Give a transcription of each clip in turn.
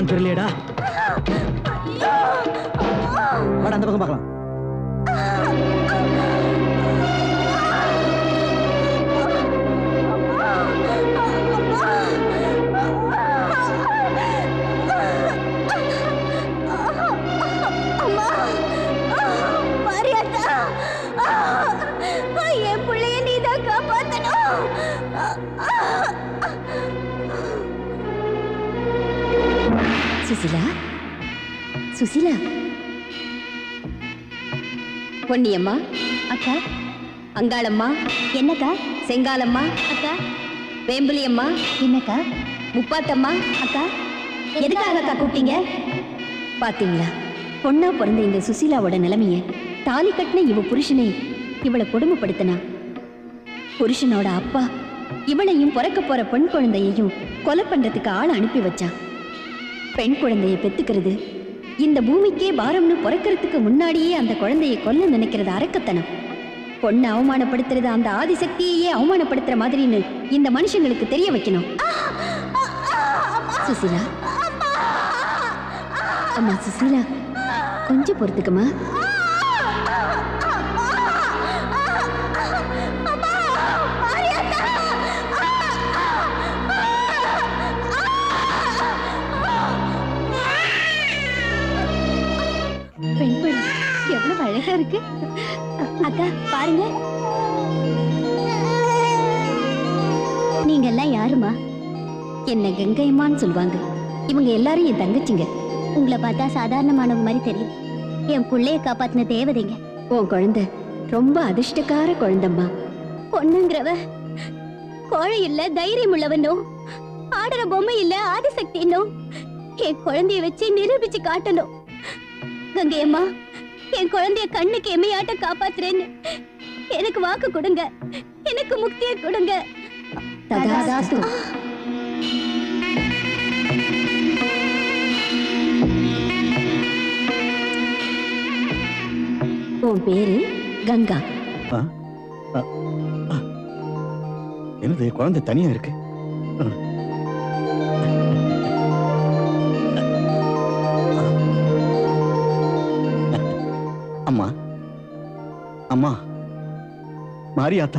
இருக்கான்னு தெரியலையடா வாடா அந்த பக்கம் பார்க்கலாம் அம்மா மாரியாத்தா என் பிள்ளைய நீ தான் காப்பாத்தணும் சுசிலா சுசிலா பொன்னியம்மா அக்கா அங்காளம்மா என்னக்கா செங்காலம்மா அக்கா வேம்புலியம்மா என்னக்கா முப்பாத்தம்மா அக்கா எதுக்காக அக்கா கூப்பிட்டீங்க பாத்தீங்களா பொண்ணா பிறந்த இந்த சுசீலாவோட நிலைமைய தாலி கட்டின இவ புருஷனை இவளை கொடுமைப்படுத்தினா புருஷனோட அப்பா இவளையும் பிறக்க போற பெண் குழந்தையையும் கொலை பண்றதுக்கு ஆள் அனுப்பி வச்சான் பெண் குழந்தையை பெத்துக்கிறது இந்த பூமிக்கே பாரம்னு பிறக்கிறதுக்கு முன்னாடியே அந்த குழந்தையை கொல்ல நினைக்கிறது அரக்கத்தனம் பொண்ணை அவமானப்படுத்துறது அந்த ஆதிசக்தியையே அவமானப்படுத்துற மாதிரின்னு இந்த மனுஷங்களுக்கு தெரிய வைக்கணும் சுசிலா அம்மா சுசீலா கொஞ்சம் பொறுத்துக்கம்மா பெண் பெண் எவ்வளவு அழகா இருக்கு அக்கா பாருங்க நீங்க எல்லாம் யாருமா என்ன கங்கையம்மான்னு சொல்லுவாங்க இவங்க எல்லாரும் என் தங்கச்சிங்க உங்களை பார்த்தா சாதாரணமானவங்க மாதிரி தெரியும் என் புள்ளைய காப்பாத்தின தேவதைங்க உன் குழந்தை ரொம்ப அதிர்ஷ்டக்கார குழந்தைம்மா பொண்ணுங்கிறவ கோழை இல்ல தைரியம் உள்ளவனோ ஆடுற பொம்மை இல்ல ஆதிசக்தினோ என் குழந்தைய வச்சு நிரூபிச்சு காட்டணும் கங்கையம்மா என் குழந்தைய கண்ணுக்கு எமையாட்ட காப்பாத்துறேன்னு எனக்கு வாக்கு கொடுங்க எனக்கு முக்திய கொடுங்க ததாஸ்து உன் பேரு கங்கா ஆ? ஆ, ஆ. என்னது குழந்தை தனியா இருக்கு ஆ. அம்மா அம்மா மாரியாத்தா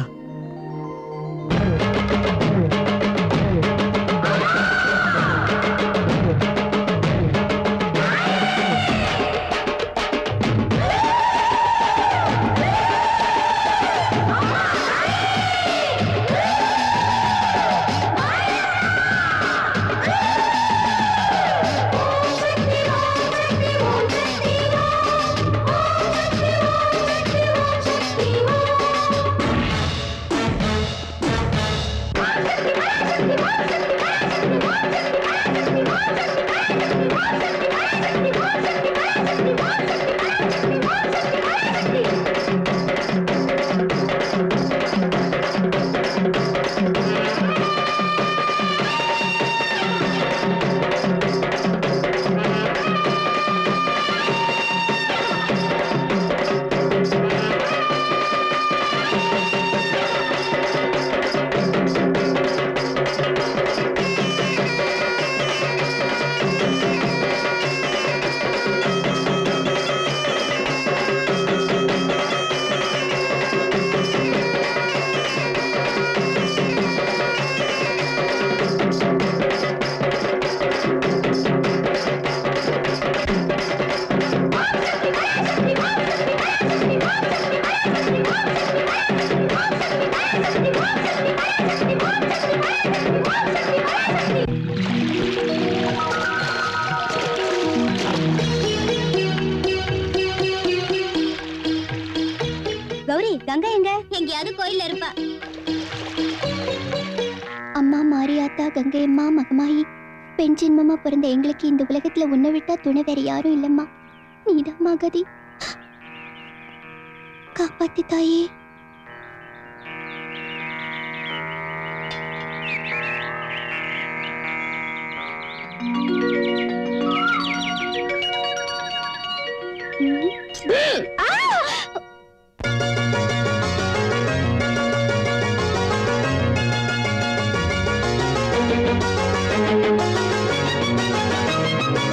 கௌரி கங்கை எங்க எங்கேயாவது கோயில்ல இருப்பா அம்மா மாரியாத்தா கங்கையம்மா மகமாயி பெண் ஜென்மமா பிறந்த எங்களுக்கு இந்த உலகத்துல உன்னை விட்டா துணை வேற யாரும் இல்லம்மா நீதான் மகதி காப்பாத்தி தாயே ஆ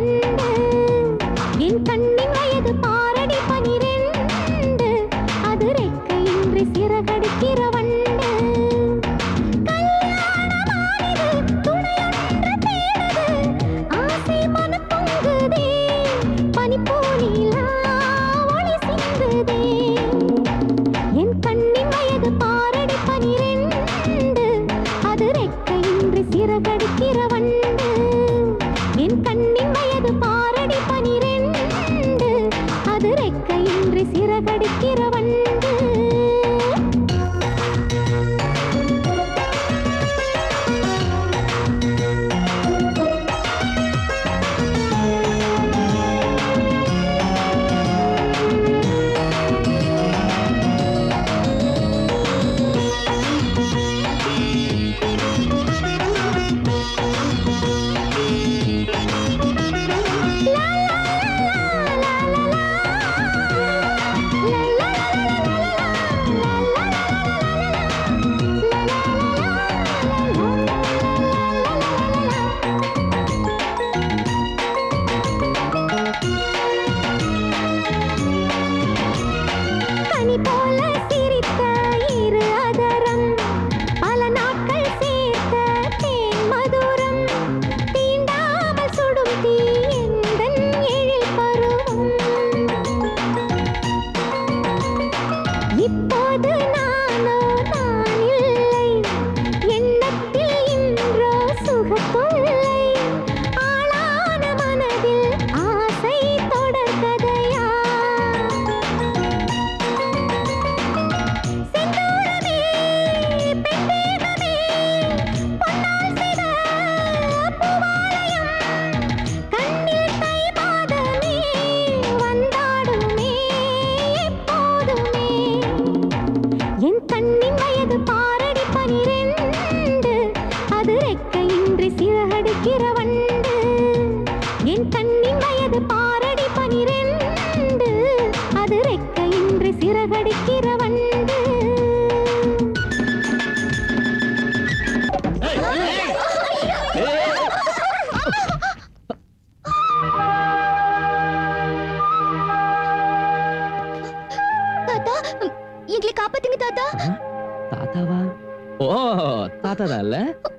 வண்டு என் கண்ணின் வயது பாரடி பனிரெண்டு அது ரெக்கையின்றி சிறகடிக்கிற வண்டு கல்யாணமானது துணையொன்று தேடுது ஆசை மனம் பொங்குதே பனிப்போலிலா ஒளி சிந்துதே என் கண்ணின் வயது பாரடி பனிரெண்டு அது ரெக்கையின்றி சிறகடிக்கிற வண்டு என் கண்ணின் வயது பாரடி பனிரெண்டு அது ரெக்கையின்றி சிறகடிக்கிற வண்டு கனி போல சிரித்த இரு அதரம் பல நாட்கள் சேர்த்த தேன் மதுரம் தீண்டாமல் சுடும் தீ எந்தன் எழில் பருவம் இப்போது நானோ நான் இல்லை எண்ணத்தில் இன்றோ சுகத்தொல்லை ஆளான மனதில் ஆசை தொடர்கதையா செந்தூரமே பெண்தேகமே பொன்னால் செய்த பூவாலயம் கண்ணில் தை மாதமே வந்தாடுமே எப்போதுமே என் கண்ணின் வயது பாரடி பனிரெண்டு அது ரெக்கையின்றி சிறகடிக்கிற வண்டு என் கண்ணின் வயது பாரடி பனிரெண்டு அது ரெக்கையின்றி சிறகடிக்கிற வண்டு தாத்தா எங்களை காப்பாத்துங்க தாத்தா தாத்தாவா ஓ தாத்தா தான்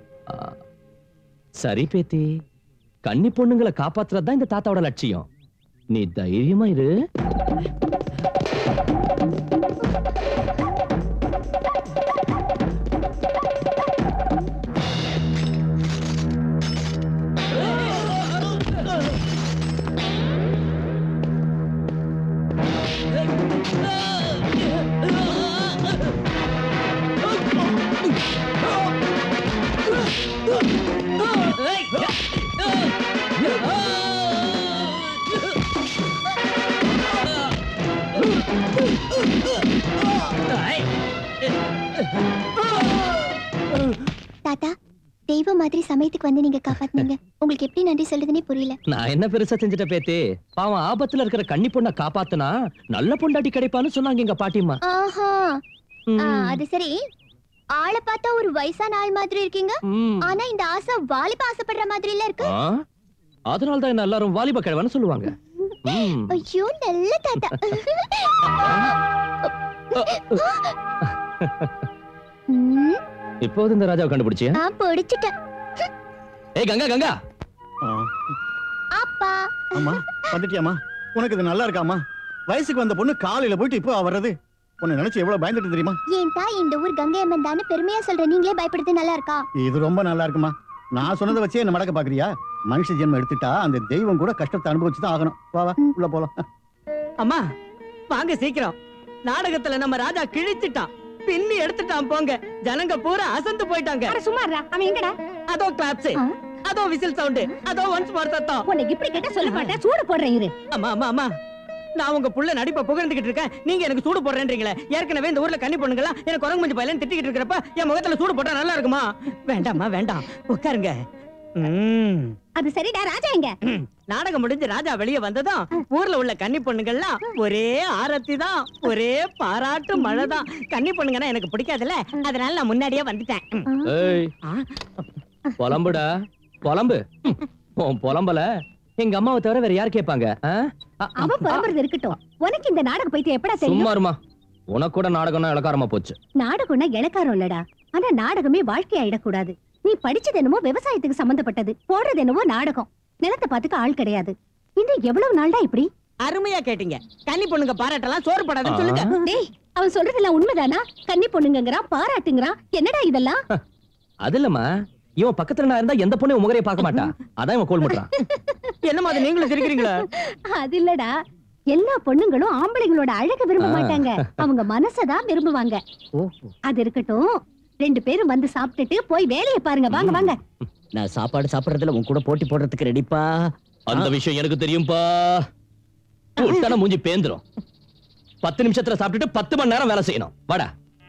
சரி பேத்தி கன்னி பொண்ணுங்களை காப்பாத்துறது தான் இந்த தாத்தாவோட லட்சியம் நீ தைரியமா இரு தாத்தா தெய்வ மாதிரி சமயத்துக்கு வந்து நீங்க காப்பாத்துனீங்க உங்களுக்கு எப்படி நன்றி சொல்றதுனே புரியல நான் என்ன பெருசா செஞ்சுட்ட பேத்தி பாவம் ஆபத்துல இருக்கிற கன்னி பொண்ணை காப்பாத்துனா நல்ல பொண்டாட்டி கிடைப்பான்னு சொன்னாங்க எங்க பாட்டிம்மா ஆஹா ம், ஆ, அது சரி ஆளை பார்த்தா ஒரு வயசான ஆள் மாதிரி இருக்கீங்க ம். ஆனா இந்த ஆசை வாலிப ஆசைப்படுற மாதிரி இல்ல இருக்கு ஆ? அதனாலதான் என்ன எல்லாரும் வாலிப கிழவன்னு சொல்லுவாங்க ம். ஐயோ நல்ல தாத்தா ம், இப்போது இந்த ராஜாவை கண்டுபிடிச்சியா நான் பிடிச்சிட்டேன் ஏய் கங்கா கங்கா ஆ, அப்பா அம்மா வந்துட்டியாம்மா உனக்கு இது நல்லா இருக்காம்மா வயசுக்கு வந்த பொண்ணு காலையில போயிட்டு இப்போ வர்றது உன்னை நினைச்சு எவ்வளவு பயந்துட்டு தெரியுமா ஏன் தான் இந்த ஊர் கங்கை அம்மன் தானே பெருமையா சொல்ற நீங்களே பயப்படுறது நல்லா இருக்கா இது ரொம்ப நல்லா இருக்குமா நான் சொன்னதை வச்சே என்ன மடக்க பாக்குறியா மனுஷ ஜென்மம் எடுத்துட்டா அந்த தெய்வம் கூட கஷ்டத்தை அனுபவிச்சு தான் ஆகணும் வா வா உள்ள போலாம் அம்மா வாங்க சீக்கிரம் நாடகத்துல நம்ம ராஜா கிழிச்சிட்டான் பின்னி எடுத்துட்டான் போங்க ஜனங்க பூரா அசந்து போயிட்டாங்க சும்மா அவன் எங்கடா அதோ கிளாப்ஸ் ஆ? அதோ விசில் சவுண்ட் அதோ ஒன்ஸ் மார் சத்தம் உன்னை இப்படி கேட்டா சொல்ல மாட்டேன் சூடு போடுறேன் இரு அம்மா அம்மா அம்மா நான் உங்க புள்ள நடிப்பை புகழ்ந்துகிட்டு இருக்கேன் நீங்க எனக்கு சூடு போடுறேன்றீங்களே ஏற்கனவே இந்த ஊர்ல கன்னி பொண்ணுங்களா எனக்கு குரங்கு மஞ்சள் பையன் திட்டிக்கிட்டு இருக்கிறப்ப என் முகத்துல சூடு போட்டா நல்லா இருக்குமா வேண்டாம்மா வேண்டாம் உட்காருங்க ம். அது சரிடா ராஜா எங்க நாடகம் முடிஞ்சு ராஜா வெளியே வந்ததும் ஊர்ல உள்ள கன்னி பொண்ணுங்கள்லாம் ஒரே ஆரத்தி தான் ஒரே பாராட்டு மழை தான் கன்னி பொண்ணுங்கன்னா எனக்கு பிடிக்காதுல்ல அதனால நான் முன்னாடியே வந்துட்டேன் ம். ஏய் ஆ, புலம்புடா புலம்பு ம், உன் புலம்பல எங்க அம்மாவை தவிர வேற யார் கேட்பாங்க ஆ? அ- அவன் புறம்புறது இருக்கட்டும் உனக்கு இந்த நாடக பைத்தியம் எப்படா தெரியும் சும்மா இருமா உனக்கு கூட நாடகம்னா இளக்காரமா போச்சு நாடகம்னா இளக்காரம் இல்லடா ஆனா நாடகமே வாழ்க்கையாயிடக்கூடாது நீ படிச்சது என்னமோ விவசாயத்துக்கு சம்பந்தப்பட்டது போடுறது என்னவோ நாடகம் நிலத்தை பார்த்துக்க ஆள் கிடையாது இன்னும் எவ்வளவு நாள்டா இப்படி அருமையா கேட்டீங்க கன்னி பொண்ணுங்க பாராட்டலாம் சோறு படாதுன்னு சொல்லுங்க டேய் அவன் சொல்றதெல்லாம் உண்மைதானா கன்னி பொண்ணுங்கறான் பாராட்டுங்கிறான் என்னடா இதெல்லாம் அது இல்லம்மா இவன் பக்கத்துல நான் இருந்தா எந்த பொண்ணையும் முகரையை பார்க்க மாட்டா அதான் இவன் கோல் முட்டுறான் என்னமா அது நீங்களும் சிரிக்கிறீங்களா அது இல்லடா எல்லா பொண்ணுங்களும் ஆம்பளைங்களோட அழக விரும்ப ஆ. மாட்டாங்க அவங்க மனசதான் விரும்புவாங்க அது இருக்கட்டும் ரெண்டு பேரும் வந்து சாப்பிட்டுட்டு போய் வேலையை பாருங்க வாங்க வாங்க நான் சாப்பாடு சாப்பிடுறதுல உன் கூட போட்டி போடுறதுக்கு ரெடிப்பா அந்த விஷயம் எனக்கு தெரியும்பா விட்டானா மூஞ்சி பேந்துரும் பத்து நிமிஷத்துல சாப்பிட்டுட்டு பத்து மணி நேரம் வேலை செய்யணும் வாடா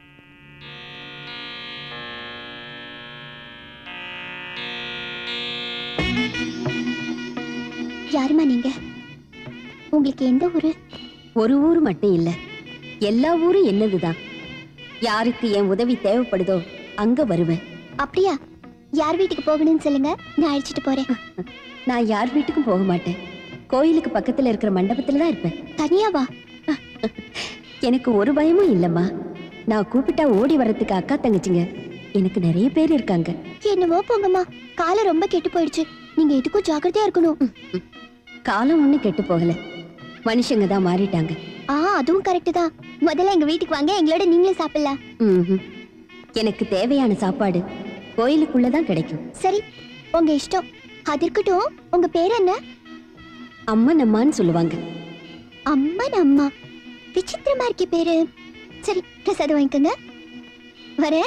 யாருமா நீங்க உங்களுக்கு எந்த ஊரு ஒரு ஊர் மட்டும் இல்ல எல்லா ஊரும் என்னதுதான் யாருக்கு என் உதவி தேவைப்படுதோ அங்க வருவேன் அப்படியா யார் வீட்டுக்கு போகணும்னு சொல்லுங்க நான் அழைச்சிட்டு போறேன் நான் யார் வீட்டுக்கும் போக மாட்டேன் கோயிலுக்கு பக்கத்துல இருக்கிற மண்டபத்துல தான் இருப்பேன் தனியாவா எனக்கு ஒரு பயமும் இல்லம்மா நான் கூப்பிட்டா ஓடி வர்றதுக்கு அக்கா தங்கச்சிங்க எனக்கு நிறைய பேர் இருக்காங்க என்னவோ போங்கம்மா காலம் ரொம்ப கெட்டு போயிடுச்சு நீங்க இதுக்கும் ஜாக்கிரதையா இருக்கணும் காலம் ஒண்ணும் கெட்டு போகல மனுஷங்க தான் மாறிட்டாங்க ஆ அதுவும் கரெக்ட் தான் முதல்ல எங்க வீட்டுக்கு வாங்க எங்களோட நீங்களே சாப்பிடலாம் ம்ஹும். எனக்கு தேவையான சாப்பாடு கோயிலுக்குள்ளதான் கிடைக்கும் சரி உங்க இஷ்டம் அது இருக்கட்டும் உங்க பேர் என்ன அம்மன் அம்மான்னு சொல்லுவாங்க அம்மன் அம்மா விசித்திரமா இருக்கே பேரு சரி பிரசாதம் வாங்கிக்கோங்க வரேன்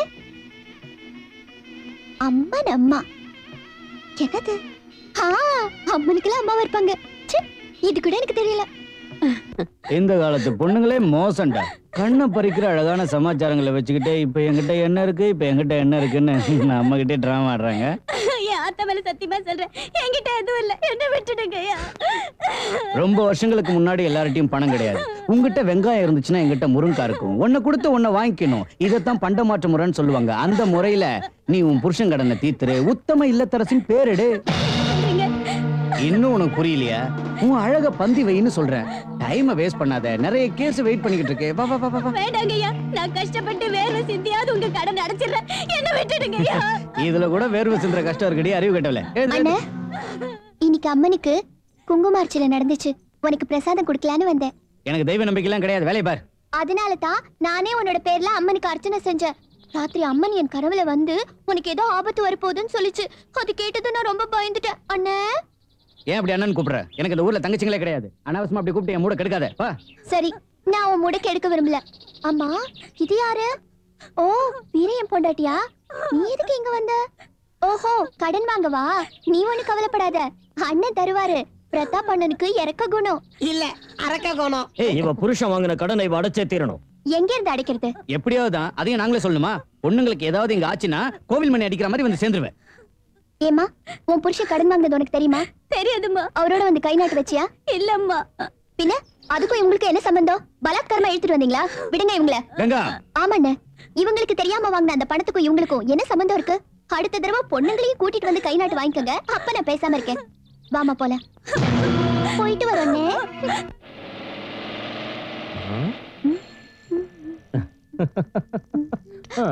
அம்மன் அம்மா என்னது ஆ அம்மனுக்கெல்லாம் அம்மாவா இருப்பாங்க ச்சே, இது கூட எனக்கு தெரியல இந்த காலத்து பொண்ணுங்களே மோசம்டா கண்ணை பறிக்கிற அழகான சமாச்சாரங்களை வச்சுக்கிட்டே இப்ப என்கிட்ட என்ன இருக்கு இப்ப என்கிட்ட என்ன இருக்குன்னு நம்ம கிட்டே டிராமா ஆடுறாங்க என் ஆத்த மேல சத்தியமா சொல்றேன் என்கிட்ட எதுவும் இல்ல என்ன விட்டுடுங்க ரொம்ப வருஷங்களுக்கு முன்னாடி எல்லார்ட்டையும் பணம் கிடையாது உங்ககிட்ட வெங்காயம் இருந்துச்சுன்னா எங்கிட்ட முருங்கா இருக்கும் உன்னை கொடுத்து உன்னை வாங்கிக்கணும் இதைத்தான் பண்ட மாற்று முறைன்னு சொல்லுவாங்க அந்த முறையில நீ உன் புருஷன் கடனை தீத்துரு உத்தம இல்லத்தரசின் பேரெடு இன்னும் உனக்கு புரியலையா உன் அழக பந்தி வைன்னு சொல்றேன் டைமை வேஸ்ட் பண்ணாத நிறைய கேஸ் வெயிட் பண்ணிக்கிட்டு இருக்கு வா வா வா வா, வா வேண்டாங்கய்யா நான் கஷ்டப்பட்டு வேர்வை சிந்தியாவது உங்க கடன் அடைச்சிடுறேன் என்ன விட்டுடுங்கய்யா இதுல கூட வேர்வை சிந்துற கஷ்டம் இருக்குடி அறிவு கட்டல அண்ணா இன்னைக்கு அம்மனுக்கு குங்குமார்ச்சனை நடந்துச்சு உனக்கு பிரசாதம் கொடுக்கலான்னு வந்தேன் எனக்கு தெய்வ நம்பிக்கைலாம் கிடையாது வேலையை பார் அதனால தான் நானே உன்னோட பேர்ல அம்மனுக்கு அர்ச்சனை செஞ்சேன் ராத்திரி அம்மன் என் கனவுல வந்து உனக்கு ஏதோ ஆபத்து வரப்போகுதுன்னு சொல்லிச்சு அது கேட்டது நான் ரொம்ப பயந்துட்டேன் அண்ணே ஏன் அப்படி அண்ணன் கூப்பிடுற எனக்கு இந்த ஊர்ல தங்கச்சிங்களே கிடையாது அனாவசியமா அப்படி கூப்பிட்டு என் மூட கெடுக்காத வா சரி நான் உன் முடக்கு எடுக்க விரும்பல அம்மா இது யாரு ஓ வீரையன் பொண்டாட்டியா நீ எதுக்கு இங்க வந்த ஓஹோ கடன் வாங்கவா நீ ஒண்ணு கவலைப்படாத அண்ணன் தருவாரு பிரதாப் அண்ணனுக்கு இறக்க குணம் இல்ல அரக்க கோணம் ஏய் இவ புருஷன் வாங்கின கடனை இவ அடைச்சே தீரணும் எங்க இருந்து அடைக்கிறது எப்படியாவது தான் அதையும் நாங்களே சொல்லணுமா பொண்ணுங்களுக்கு ஏதாவது இங்க ஆச்சுன்னா கோவில் மணி அடிக்கிற மாதிரி வந்து சேர்ந்துருவேன் ஏமா உன் புருஷன் கடன் வாங்கினது உனக்கு தெரியுமா தெரியாதும்மா அவரோட வந்து கை நாட்டு வச்சியா இல்லம்மா பின்ன அதுக்கும் இவங்களுக்கு என்ன சம்பந்தம் பலாத்காரமா இழுத்துட்டு வந்தீங்களா விடுங்க இவங்கள கங்கா ஆமாண்ணே இவங்களுக்கு தெரியாம வாங்கின அந்த பணத்துக்கும் இவங்களுக்கும் என்ன சம்பந்தம் இருக்கு அடுத்த தடவை பொண்ணுங்களையும் கூட்டிட்டு வந்து கை நாட்டு வாங்கிக்கோங்க அப்ப நான் பேசாம இருக்கேன் வாமா போல போயிட்டு வரோண்ணே ஆ,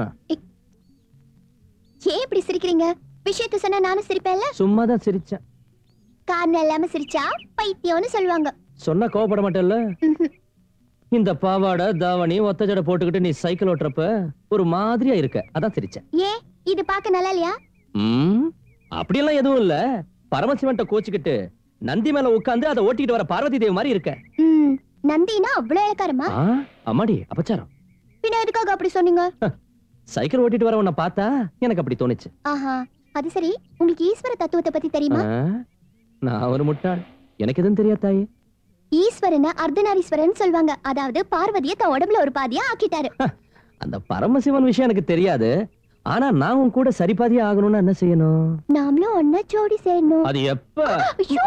ஏன் இப்படி சிரிக்கிறீங்க விஷயத்த சொன்னா நானும் சிரிப்பேன்ல சும்மாதான் சிரிச்சேன் காரணம் இல்லாம சிரிச்சா பைத்தியம்னு சொல்லுவாங்க சொன்னா கோவப்பட மாட்டேல்ல ம்ஹும். இந்த பாவாடை தாவணி ஒத்த ஜடை போட்டுக்கிட்டு நீ சைக்கிள் ஓட்டுறப்ப ஒரு மாதிரியா இருக்க அதான் சிரிச்சேன் ஏன் இது பார்க்க நல்லா இல்லையா ம், அப்படியெல்லாம் எதுவும் இல்ல பரமசிவன்ட்ட கோச்சுக்கிட்டு நந்தி மேல உட்கார்ந்து அதை ஓட்டிட்டு வர பார்வதி தேவி மாதிரி இருக்க ம் நந்தினா அவ்வளவு இலக்காரமா ஆ, அம்மாடி அபச்சாரம் பின்ன எதுக்காக அப்படி சொன்னீங்க சைக்கிள் ஓட்டிட்டு வர உன்னை பார்த்தா எனக்கு அப்படி தோணுச்சு ஆஹா அது சரி உங்களுக்கு ஈஸ்வர தத்துவத்தை பத்தி தெரியுமா ஆ, நான் ஒரு முட்டாள் எனக்கு எதுவும் தெரியாது தாயே ஈஸ்வரனை அர்த்தநாரீஸ்வரன் சொல்லுவாங்க அதாவது பார்வதியை தன் உடம்புல ஒரு பாதியா ஆக்கிட்டாரு அந்த பரமசிவன் விஷயம் எனக்கு தெரியாது ஆனா நான் உன் கூட சரிபாதியா ஆகணும்னா என்ன செய்யணும் நாமளும் ஒன்னா ஜோடி சேரணும் அது எப்ப ஐயோ!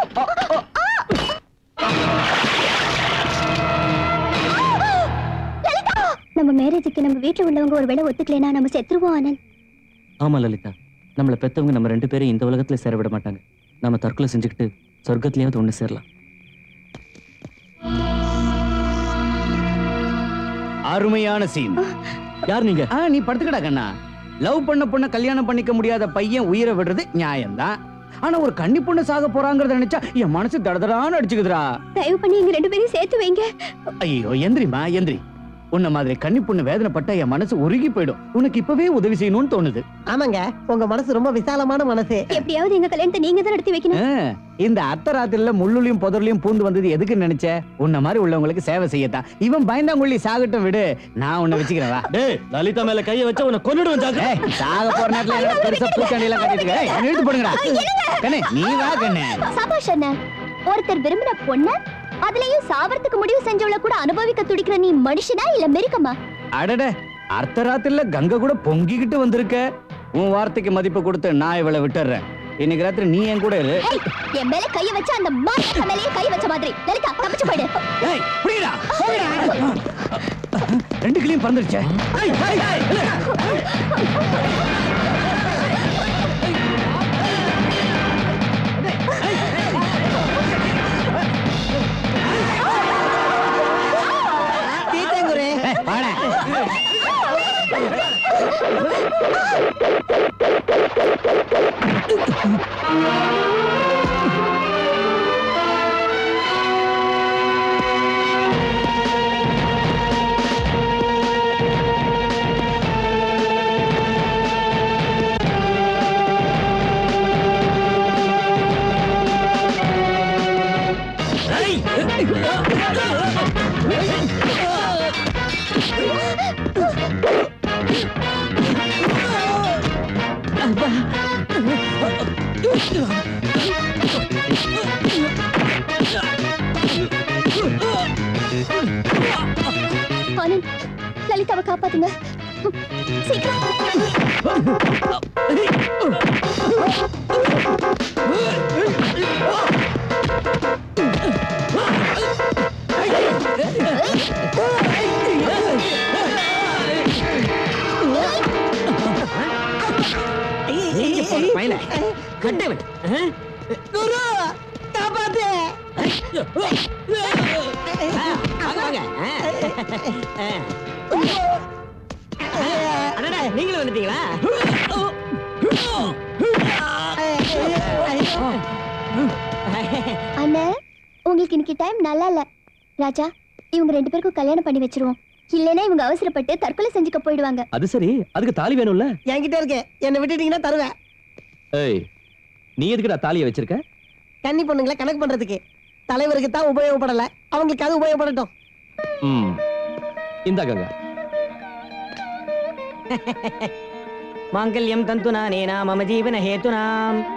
லலிதா! நம்ம மேரேஜுக்கு நம்ம வீட்ல உள்ளவங்க ஒரு வேளை ஒத்துக்கலைன்னா நம்ம செத்துருவோம் ஆனந்த் ஆமா லலிதா நம்மள பெத்தவங்க நம்ம ரெண்டு பேரும் இந்த உலகத்துல சேர விட மாட்டாங்க நம்ம தற்கொலை செஞ்சுக்கிட்டு சொர்க்கத்திலேயாவது ஒண்ணு சேரலாம் அருமையான சீன் யார் நீங்க ஆ நீ படுத்துக்கடா கண்ணா லவ் பண்ண பொண்ண கல்யாணம் பண்ணிக்க முடியாத பையன் உயிரை விடுறது நியாயம்தான் ஆனா ஒரு கன்னி பொண்ணு சாக போறாங்கறத நினைச்சா என் மனசு தடதடான்னு அடிச்சுக்குதுடா தயவு பண்ணி எங்க ரெண்டு பேரையும் சேர்த்து வைங்க ஐயோ எந்திரிமா எந்திரி உன்ன மாதிரி கன்னி பொண்ணு வேதனைப்பட்டா என் மனசு உருகி போயிடும் உனக்கு இப்பவே உதவி செய்யணும்னு தோணுது ஆமாங்க உங்க மனசு ரொம்ப விசாலமான மனசு எப்படியாவது எங்க கல்யாணத்தை நீங்க தான் நடத்தி வைக்கணும் ஆ, இந்த அர்த்தராத்திரில முள்ளுலையும் புதர்லையும் பூந்து வந்தது எதுக்கு நினைச்ச உன்ன மாதிரி உள்ளவங்களுக்கு சேவை செய்யத்தான் இவன் பயந்தாங்குள்ளி சாகட்டும் விடு நான் உன்னை வச்சுக்கிறேன் வா டேய் லலிதா மேல கைய வச்சா உன்னை கொன்னுடுவேன் ஜாக்கிரதை. ஏய், சாக போற நேரத்துல என்னடா பெருசா பூச்சாண்டி எல்லாம் கட்டிட்டு இருக்க? ஏய், என்னை இழுத்து போடுங்கடா கண்ணே நீ வா கண்ணே சபாஷ் அண்ணன் ஒருத்தர் விரும்பின பொண்ண அதுலயும் சாவறதுக்கு முடிவு செஞ்சவள கூட அனுபவிக்க துடிக்கிற நீ மனுஷனா இல்ல மிருகமா அடட அர்த்தராத்திரில கங்கை கூட பொங்கிக்கிட்டு வந்திருக்க உன் வார்த்தைக்கு மதிப்பு கொடுத்து நான் இவளை விட்டுறேன் இன்னைக்கு ராத்திரி நீ என் கூட இரு ஏய், என் மேல கைய வச்ச அந்த மாஸ்டர் மேலயே கை வச்ச மாதிரி லலிதா தப்பிச்சு போயிடு ஏய் புடிடா போங்கடா ரெண்டு கிளியும் பறந்துருச்சே ஏய், ஏய், ஏய். ஏய், வாடா. ஆனந்த் லலிதாவை காப்பாத்துங்க சீக்கிரம் கட்டவன் குரு காப்பாத்து வாங்க வாங்க அடடா நீங்களும் வந்துட்டீங்களா அண்ணே உங்களுக்கு இன்னைக்கு டைம் நல்லா இல்ல ராஜா இவங்க ரெண்டு பேருக்கும் கல்யாணம் பண்ணி வச்சிருவோம் இல்லைன்னா இவங்க அவசரப்பட்டு தற்கொலை செஞ்சுக்க போயிடுவாங்க அது சரி அதுக்கு தாலி வேணும்ல என்கிட்ட இருக்கு என்னை விட்டுட்டீங்கன்னா தருவேன் ஏய் நீ எதுக்குடா தாலியை வச்சிருக்க கன்னி பொண்ணுங்களை கணக்கு பண்றதுக்கு தலைவருக்கு தான் உபயோகப்படல அவங்களுக்கு அது உபயோகப்படட்டும் ம் இந்தாக்கங்க மாங்கல்யம் தந்துனா நேனா மம ஜீவன ஹேத்துனாம்